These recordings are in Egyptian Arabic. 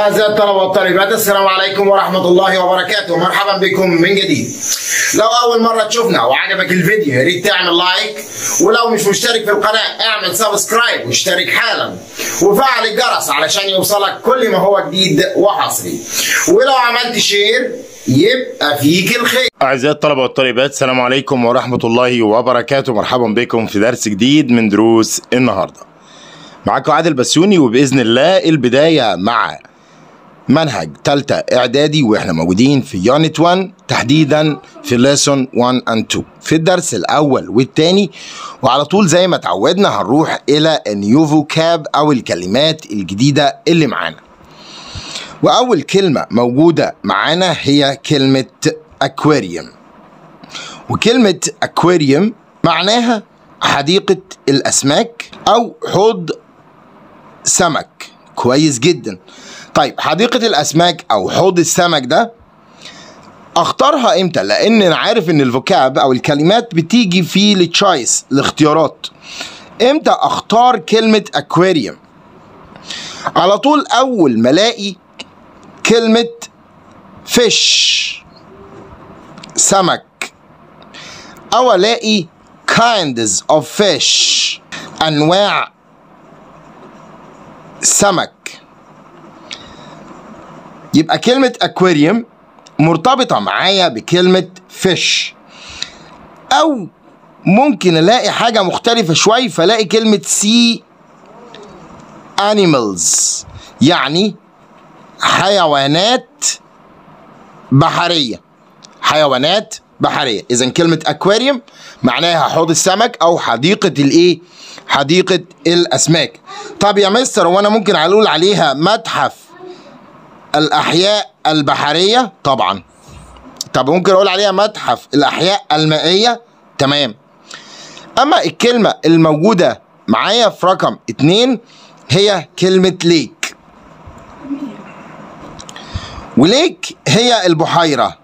أعزائي الطلبة والطالبات السلام عليكم ورحمة الله وبركاته مرحبا بكم من جديد لو أول مرة تشوفنا وعجبك الفيديو يا ريت تعمل لايك ولو مش مشترك في القناة اعمل سبسكرايب واشترك حالا وفعل الجرس علشان يوصلك كل ما هو جديد وحصري ولو عملت شير يبقى فيك الخير أعزائي الطلبة والطالبات السلام عليكم ورحمة الله وبركاته مرحبا بكم في درس جديد من دروس النهاردة معاكم عادل بسيوني وبإذن الله البداية مع منهج تالتة إعدادي وإحنا موجودين في يونت 1 تحديدا في ليسون 1 and 2 في الدرس الأول والتاني وعلى طول زي ما اتعودنا هنروح إلى النيو فوكاب أو الكلمات الجديدة اللي معانا وأول كلمة موجودة معانا هي كلمة أكواريوم وكلمة أكواريوم معناها حديقة الأسماك أو حوض سمك كويس جدا طيب حديقة الأسماك أو حوض السمك ده اختارها امتى لان انا عارف ان الفوكاب او الكلمات بتيجي في التشايس الاختيارات امتى اختار كلمة اكواريوم على طول اول ما الاقي كلمة فيش سمك او الاقي kinds of fish انواع سمك يبقى كلمة اكواريوم مرتبطة معايا بكلمة فيش أو ممكن ألاقي حاجة مختلفة شوي فلاقي كلمة سي animals يعني حيوانات بحرية حيوانات بحرية إذا كلمة أكواريوم معناها حوض السمك أو حديقة الإيه؟ حديقة الأسماك طب يا مستر وأنا ممكن أقول عليها متحف الأحياء البحرية طبعا طب ممكن أقول عليها متحف الأحياء المائية تمام أما الكلمة الموجودة معايا في رقم اتنين هي كلمة ليك وليك هي البحيرة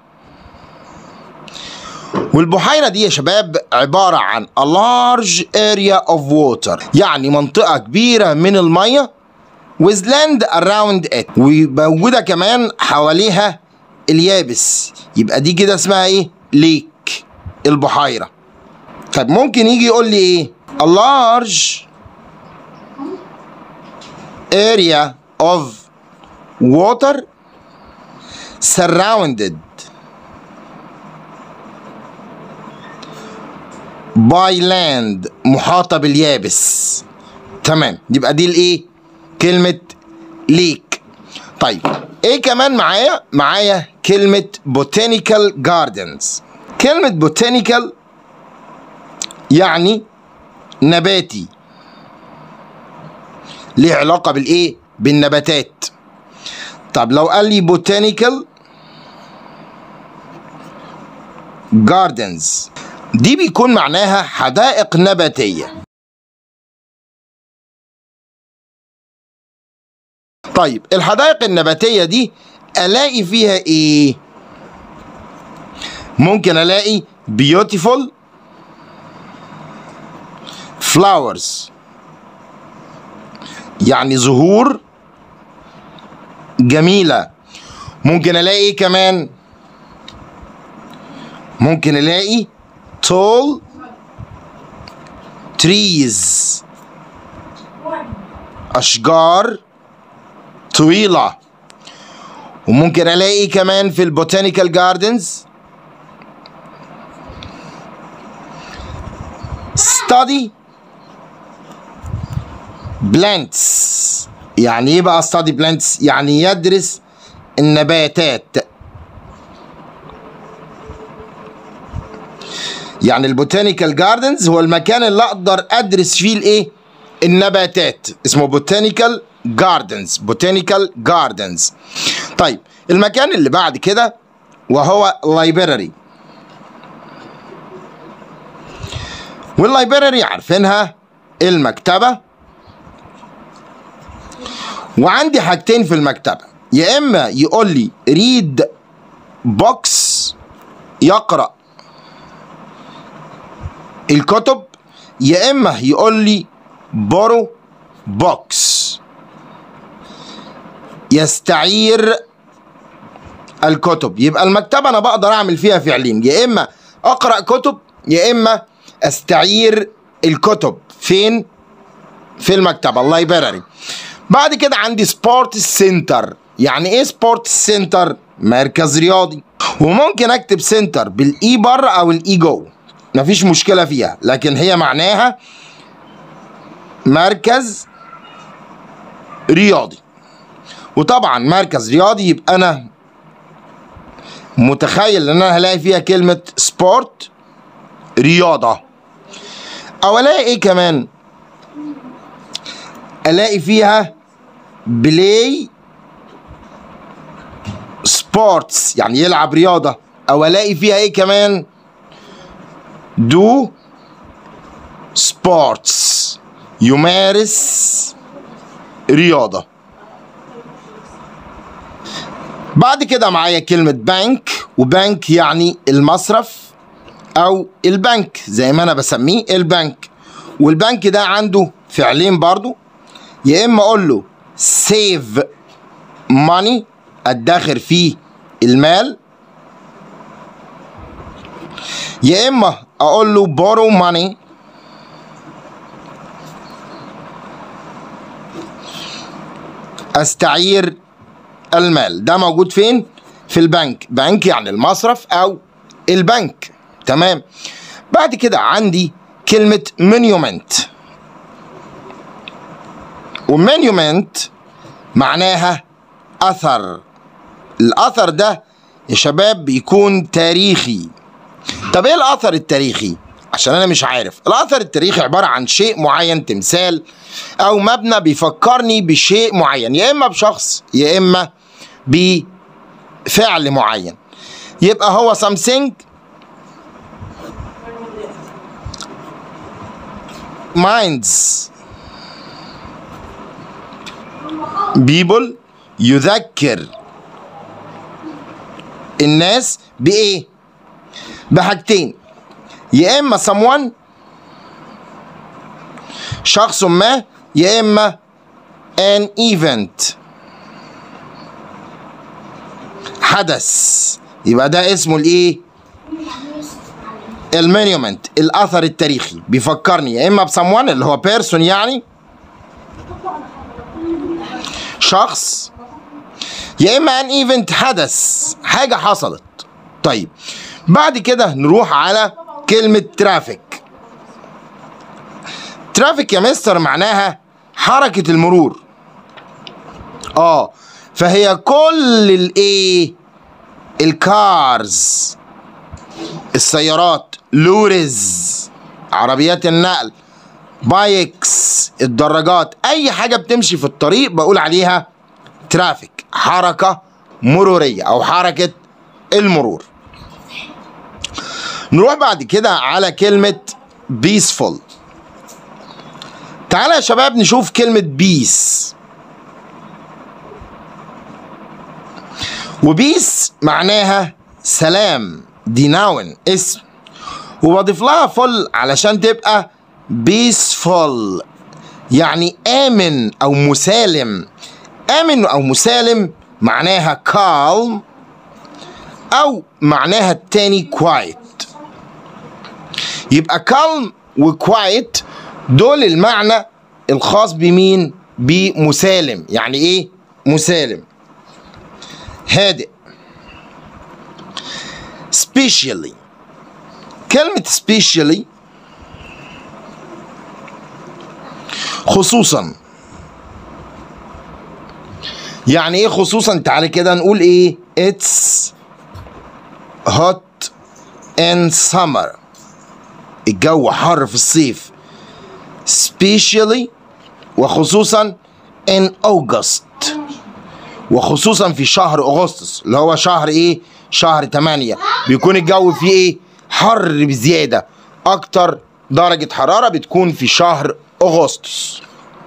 والبحيرة دي يا شباب عبارة عن a large area of water يعني منطقة كبيرة من المية with land around it وموجودة كمان حواليها اليابس يبقى دي كده اسمها ايه ليك البحيرة طب ممكن يجي يقول لي ايه a large area of water surrounded by land محاطة باليابس تمام يبقى دي الايه كلمة ليك طيب ايه كمان معايا معايا كلمة botanical gardens كلمة botanical يعني نباتي ليه علاقة بالايه بالنباتات طب لو قال لي botanical gardens دي بيكون معناها حدائق نباتيه طيب الحدائق النباتية دي ألاقي فيها إيه؟ ممكن ألاقي beautiful flowers يعني زهور جميلة ممكن ألاقي إيه كمان؟ ممكن ألاقي tall trees أشجار طويلة وممكن الاقي كمان في البوتانيكال جاردنز study plants يعني ايه بقى study plants يعني يدرس النباتات يعني البوتانيكال جاردنز هو المكان اللي اقدر ادرس فيه الايه النباتات اسمه بوتانيكال جاردنز بوتانيكال جاردنز طيب المكان اللي بعد كده وهو لايبراري واللايبراري عارفينها المكتبة وعندي حاجتين في المكتبة يا إما يقول لي ريد بوكس يقرأ الكتب يا إما يقول لي بورو بوكس يستعير الكتب يبقى المكتبة أنا بقدر أعمل فيها فعلين يا إما أقرأ كتب يا إما أستعير الكتب فين؟ في المكتبة الله يبارك بعد كده عندي سبورت سنتر يعني ايه سبورت سنتر مركز رياضي وممكن اكتب سنتر بالاي بره او الاي جو مفيش مشكله فيها لكن هي معناها مركز رياضي وطبعا مركز رياضي يبقى انا متخيل ان انا هلاقي فيها كلمه سبورت رياضه او الاقي ايه كمان الاقي فيها بلاي سبورتس يعني يلعب رياضه او الاقي فيها ايه كمان دو سبورتس يمارس رياضه بعد كده معايا كلمة بنك وبنك يعني المصرف أو البنك زي ما أنا بسميه البنك والبنك ده عنده فعلين برضو يا إما أقول له save money أدخر فيه المال يا إما أقول له borrow money أستعير المال ده موجود فين في البنك بنك يعني المصرف او البنك تمام بعد كده عندي كلمة مونيومنت ومونيومنت معناها أثر الأثر ده يا شباب بيكون تاريخي طب ايه الأثر التاريخي؟ عشان أنا مش عارف الأثر التاريخي عبارة عن شيء معين تمثال أو مبنى بيفكرني بشيء معين يا إما بشخص يا إما بفعل معين يبقى هو something minds people يذكر الناس بإيه؟ بحاجتين يا إما someone شخص ما يا إما an event حدث يبقى ده اسمه الايه المونيومنت الاثر التاريخي بيفكرني يا اما بسموان اللي هو بيرسون يعني شخص يا اما ان ايفنت حدث حاجه حصلت طيب بعد كده نروح على كلمه ترافيك ترافيك يا مستر معناها حركه المرور اه فهي كل الايه الكارز السيارات لوريز عربيات النقل بايكس الدراجات اي حاجه بتمشي في الطريق بقول عليها ترافيك حركه مروريه او حركه المرور نروح بعد كده على كلمه بيسفول تعالى يا شباب نشوف كلمه بيس وبيس معناها سلام دي ناون اسم وبضيف لها فل علشان تبقى بيسفول يعني آمن أو مسالم آمن أو مسالم معناها calm أو معناها التاني quiet يبقى calm و quiet دول المعنى الخاص بمين بمسالم يعني ايه مسالم هادئ specially كلمة specially خصوصا يعني ايه خصوصا تعالى كده نقول ايه it's hot in summer الجو حر في الصيف specially وخصوصا in August وخصوصا في شهر اغسطس اللي هو شهر ايه شهر 8 بيكون الجو فيه ايه حر بزياده اكتر درجه حراره بتكون في شهر اغسطس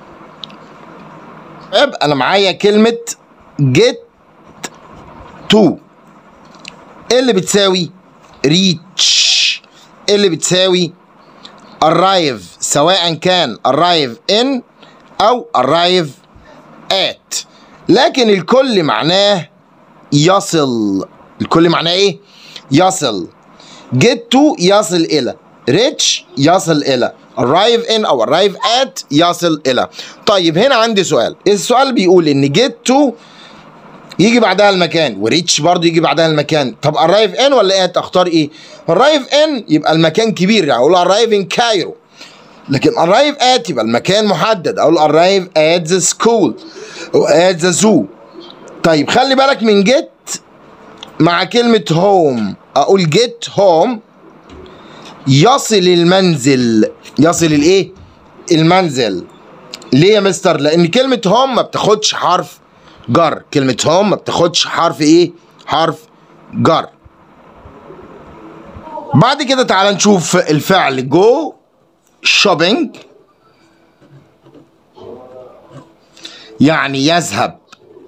طيب انا معايا كلمه get to اللي بتساوي reach اللي بتساوي arrive سواء كان arrive in او arrive at لكن الكل معناه يصل الكل معناه ايه يصل get to يصل الى reach يصل الى arrive in او arrive at يصل الى طيب هنا عندي سؤال السؤال بيقول ان get to يجي بعدها المكان وريتش برضه يجي بعدها المكان طب arrive in ولا ات اختار ايه arrive in يبقى المكان كبير يعني اقول arrive in كايرو لكن arrive at يبقى المكان محدد اقول arrive at the school او at the zoo طيب خلي بالك من get مع كلمة home اقول get home يصل المنزل يصل الايه المنزل ليه يا مستر لان كلمة home ما بتاخدش حرف جر كلمة home ما بتاخدش حرف ايه حرف جر بعد كده تعال نشوف الفعل go shopping يعني يذهب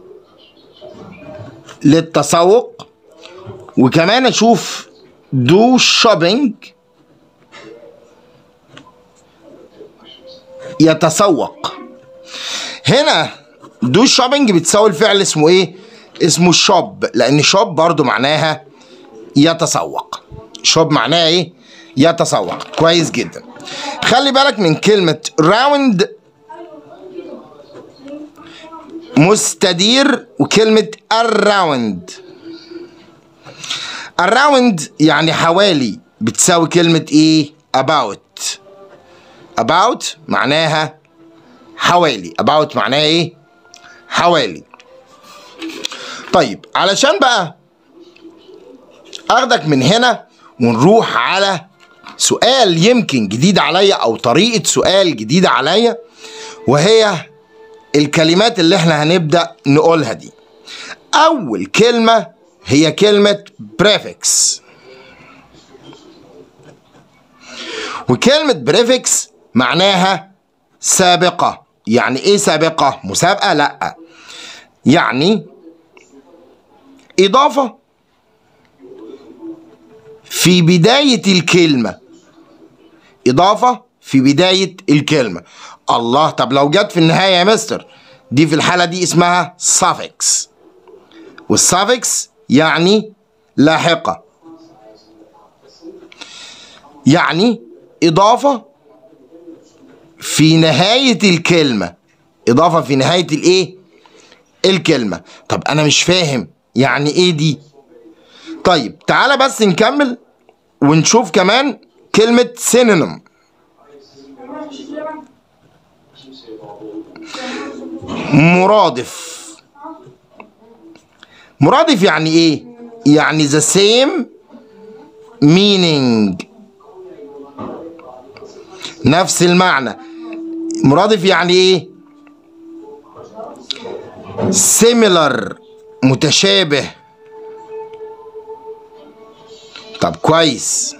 للتسوق وكمان اشوف do shopping يتسوق هنا do shopping بتساوي الفعل اسمه ايه اسمه شوب لان شوب برضو معناها يتسوق شوب معناها ايه يتسوق كويس جدا خلي بالك من كلمة راوند مستدير وكلمة الراوند الراوند يعني حوالي بتساوي كلمة ايه about about معناها حوالي about معناها ايه حوالي طيب علشان بقى اخدك من هنا ونروح على سؤال يمكن جديد عليا او طريقة سؤال جديدة عليا وهي الكلمات اللي احنا هنبدأ نقولها دي اول كلمة هي كلمة prefix وكلمة بريفكس معناها سابقة يعني ايه سابقة مسابقة لا يعني إضافة في بداية الكلمة إضافة في بداية الكلمة الله طب لو جت في النهاية يا مستر دي في الحالة دي اسمها suffix والsuffix يعني لاحقة يعني إضافة في نهاية الكلمة إضافة في نهاية الإيه؟ الكلمة طب أنا مش فاهم يعني إيه دي؟ طيب تعالى بس نكمل ونشوف كمان كلمة synonym مرادف مرادف يعني ايه يعني the same meaning نفس المعنى مرادف يعني ايه similar متشابه طب كويس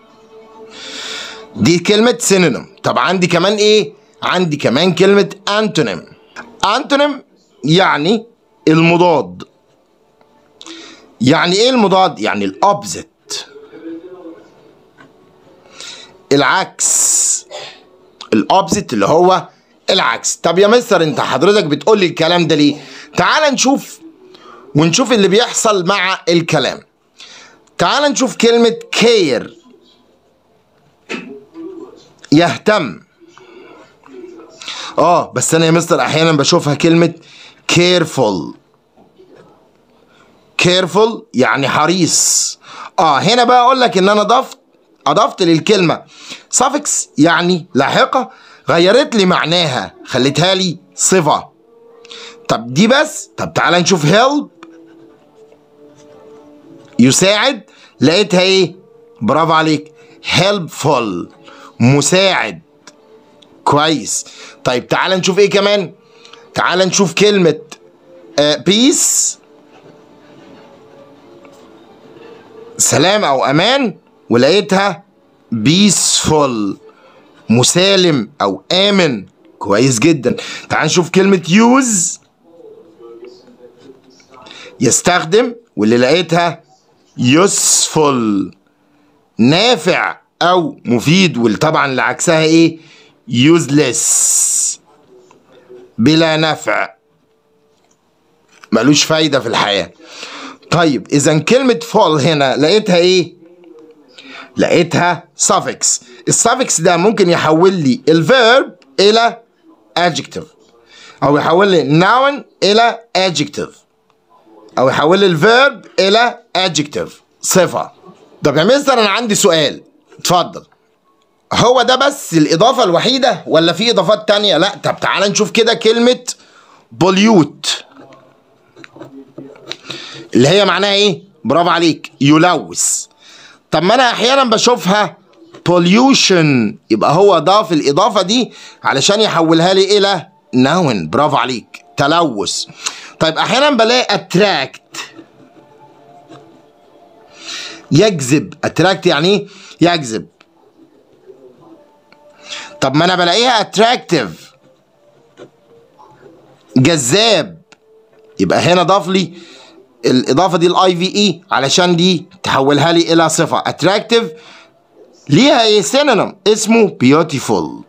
دي كلمة synonym طب عندي كمان ايه عندي كمان كلمة antonym antonym يعني المضاد يعني ايه المضاد يعني الاوبزيت العكس الاوبزيت اللي هو العكس طب يا مستر انت حضرتك بتقول لي الكلام ده ليه تعال نشوف ونشوف اللي بيحصل مع الكلام تعال نشوف كلمة كير يهتم اه بس انا يا مستر احيانا بشوفها كلمة careful careful يعني حريص اه هنا بقى اقول لك ان انا ضفت اضفت للكلمه suffix يعني لاحقه غيرت لي معناها خليتها لي صفه طب دي بس طب تعالى نشوف help يساعد لقيتها ايه برافو عليك helpful مساعد كويس طيب تعالى نشوف ايه كمان تعالى نشوف كلمه بيس سلام او امان ولقيتها بيسفول مسالم او امن كويس جدا تعال نشوف كلمة يوز يستخدم واللي لقيتها يوسفول نافع او مفيد واللي طبعا اللي عكسها ايه يوزلس بلا نفع ملوش فايدة في الحياة طيب إذا كلمة فول هنا لقيتها إيه؟ لقيتها suffix السافكس ده ممكن يحول لي الفيرب إلى adjective أو يحول لي noun إلى adjective أو يحول لي الفيرب إلى adjective صفة طب يا مستر أنا عندي سؤال اتفضل هو ده بس الإضافة الوحيدة ولا في إضافات تانية؟ لا طب تعالى نشوف كده كلمة بوليوت اللي هي معناها إيه؟ برافو عليك يلوث طب ما أنا أحيانا بشوفها pollution يبقى هو ضاف الإضافة دي علشان يحولها لي إلى noun برافو عليك تلوث طيب أحيانا بلاقي attract يجذب attract يعني إيه؟ يجذب طب ما انا بلاقيها اتراكتيف جذاب يبقى هنا ضاف لي الاضافه دي الاي في اي علشان دي تحولها لي الى صفه اتراكتيف ليها ايه سينونيم اسمه بيوتيفول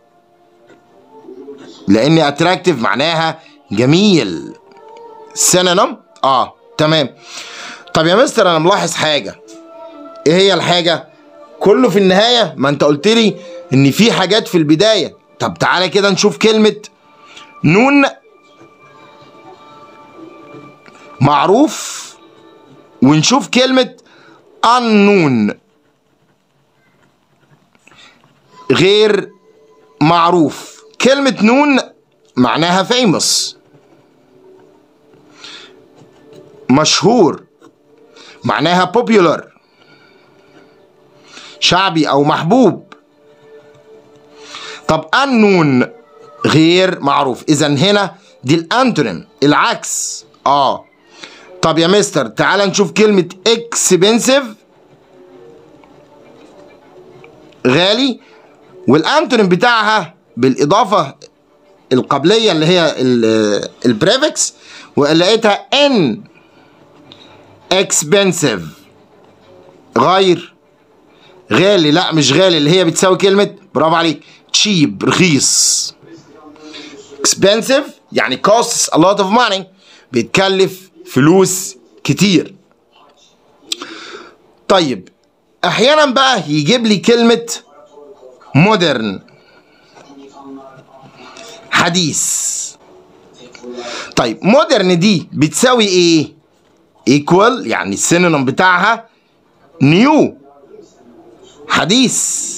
لان اتراكتيف معناها جميل سينونيم اه تمام طب يا مستر انا ملاحظ حاجه ايه هي الحاجه كله في النهايه ما انت قلت لي ان في حاجات في البدايه طب تعالى كده نشوف كلمه نون معروف ونشوف كلمه unknown غير معروف كلمة نون معناها famous مشهور معناها popular شعبي او محبوب طب unknown غير معروف اذا هنا دي الانتونيم العكس اه طب يا مستر تعال نشوف كلمة expensive غالي والانتونيم بتاعها بالاضافة القبلية اللي هي البريفكس ولقيتها ان expensive غير غالي لا مش غالي اللي هي بتساوي كلمة برافو عليك cheap رخيص expensive يعني costs a lot of money بيتكلف فلوس كتير طيب احيانا بقى يجيب لي كلمة modern حديث طيب modern دي بتساوي ايه equal يعني السينونيم بتاعها new حديث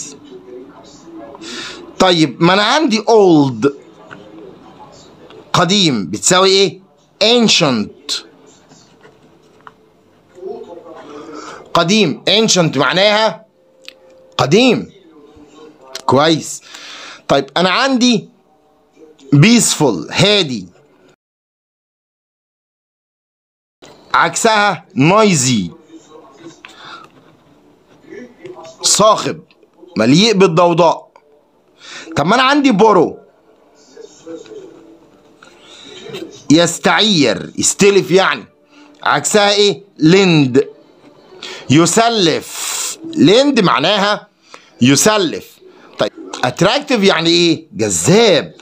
طيب ما انا عندي old قديم بتساوي ايه ancient قديم ancient معناها قديم كويس طيب انا عندي peaceful هادي عكسها noisy صاخب مليء بالضوضاء طب ما انا عندي بورو يستعير يستلف يعني عكسها ايه لند يسلف لند معناها يسلف طيب اتراكتيف يعني ايه جذاب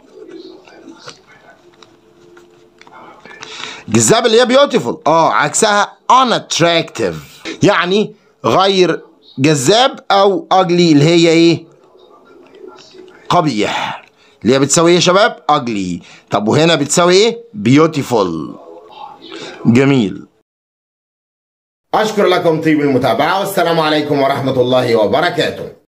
جذاب اللي هي بيوتيفول اه عكسها unattractive يعني غير جذاب او اجلي اللي هي ايه قبيح اللي هي بتساوي ايه يا شباب اجلي طب وهنا بتساوي ايه بيوتيفول جميل أشكر لكم طيب المتابعة والسلام عليكم ورحمة الله وبركاته